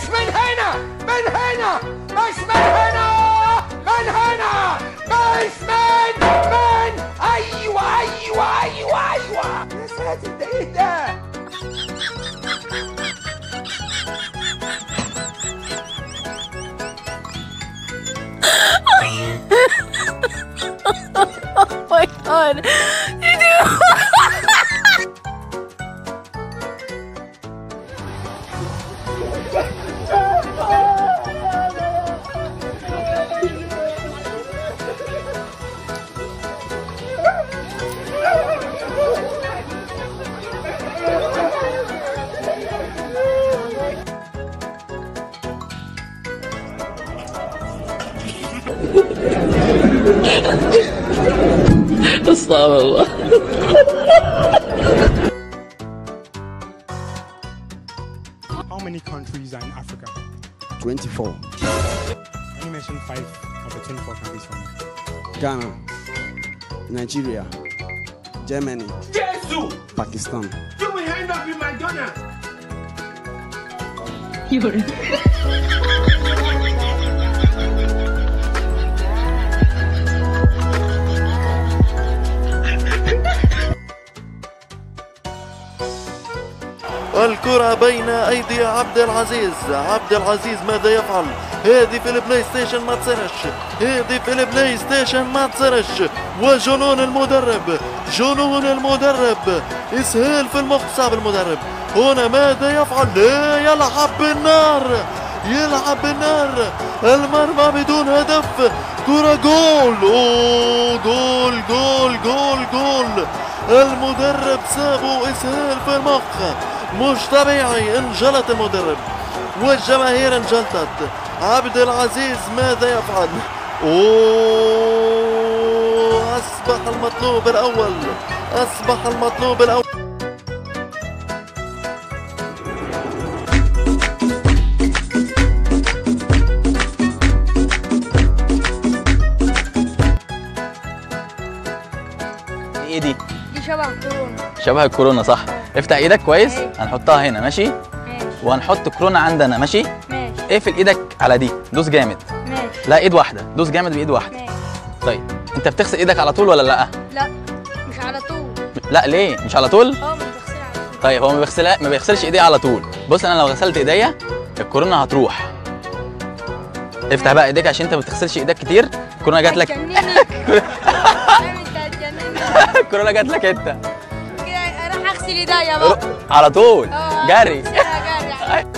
من هنا من هنا مش من هنا من هنا مش من من ايوه ايوه ايوه ايوه يا ساتر ده ايه ده Oh my god. You do. استغفر الله How many countries are in Africa? 24 Can you mention five of the 24 countries for me? Ghana, Nigeria, Germany, Jesus Pakistan. you will end up in McDonald's الكرة بين أيدي عبد العزيز عبد العزيز ماذا يفعل هذه في البلاي ستيشن ما تصيرش هذه في البلاي ستيشن ما تصيرش وجنون المدرب جنون المدرب إسهال في المخ صعب المدرب هنا ماذا يفعل لا يلعب بالنار يلعب بالنار المرمى بدون هدف كرة جول أوه جول جول جول جول المدرب سابوا إسهال في المخ مش طبيعي انجلط المدرب والجماهير انجلطت عبد العزيز ماذا يفعل أوه أصبح المطلوب الأول أصبح المطلوب الأول ايه دي دي شبه كورونا شبه الكورونا صح افتح ايدك كويس أيوة. هنحطها هنا ماشي ماشي وهنحط كورونا عندنا ماشي ماشي اقفل ايدك على دي دوس جامد ماشي لا ايد واحده دوس جامد بايد واحده ماشي طيب انت بتغسل ايدك على طول ولا لا لا مش على طول لا ليه مش على طول اه مش بغسلها على طول طيب هو ما بيغسلها ما بيغسلش ايديه على طول بص انا لو غسلت ايديا الكورونا هتروح افتح بقى ايديك عشان انت ما بتغسلش ايدك كتير الكورونا جات لك هتجنني فاهم انت هتجنني الكورونا جات لك انت كده اروح اغسل ايديا بقى على طول اه جري أغسلها جري